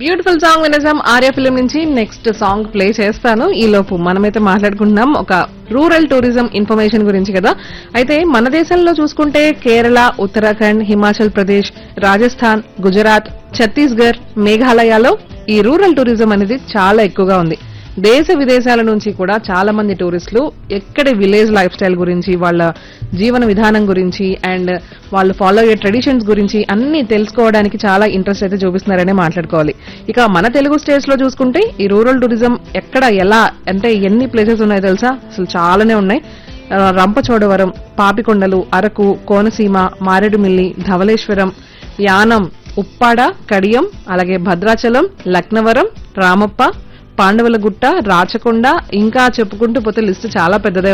beautiful song వినేసాం Arya film నుంచి next song play చేస్తాను ఈ లోపు మనమైతే మాట్లాడుకుంటున్నాం ఒక రూరల్ టూరిజం ఇన్ఫర్మేషన్ గురించి కదా అయితే మన దేశంలో చూసుకుంటే కేరళ ఉత్తరాఖండ్ హిమాచల్ ప్రదేశ్ రాజస్థాన్ గుజరాత్ ఛత్తీస్గఢ్ మేఘాలయలో ఈ రూరల్ టూరిజం అనేది చాలా ఎక్కువగా ఉంది దేశ విదేశాల నుంచి కూడా చాలా మంది టూరిస్టులు ఎక్కడి విలేజ్ లైఫ్ స్టైల్ గురించి వాళ్ళ జీవన విధానం గురించి అండ్ వాళ్ళు ఫాలో అయ్యే ట్రెడిషన్స్ గురించి అన్ని తెలుసుకోవడానికి చాలా ఇంట్రెస్ట్ అయితే చూపిస్తున్నారనే మాట్లాడుకోవాలి ఇక మన తెలుగు స్టేట్స్ లో చూసుకుంటే ఈ రూరల్ టూరిజం ఎక్కడ ఎలా అంటే ఎన్ని ప్లేసెస్ ఉన్నాయో తెలుసా అసలు చాలానే ఉన్నాయి ఆ, రంపచోడవరం పాపికొండలు అరకు కోనసీమ మారేడుమిల్లి ధవళేశ్వరం యానం ఉప్పాడ కడియం అలాగే భద్రాచలం లక్నవరం రామప్ప పాండవుల గుట్ట రాచకొండ ఇంకా చెప్పుకుంటూ పోతే లిస్ట్ చాలా పెద్దదే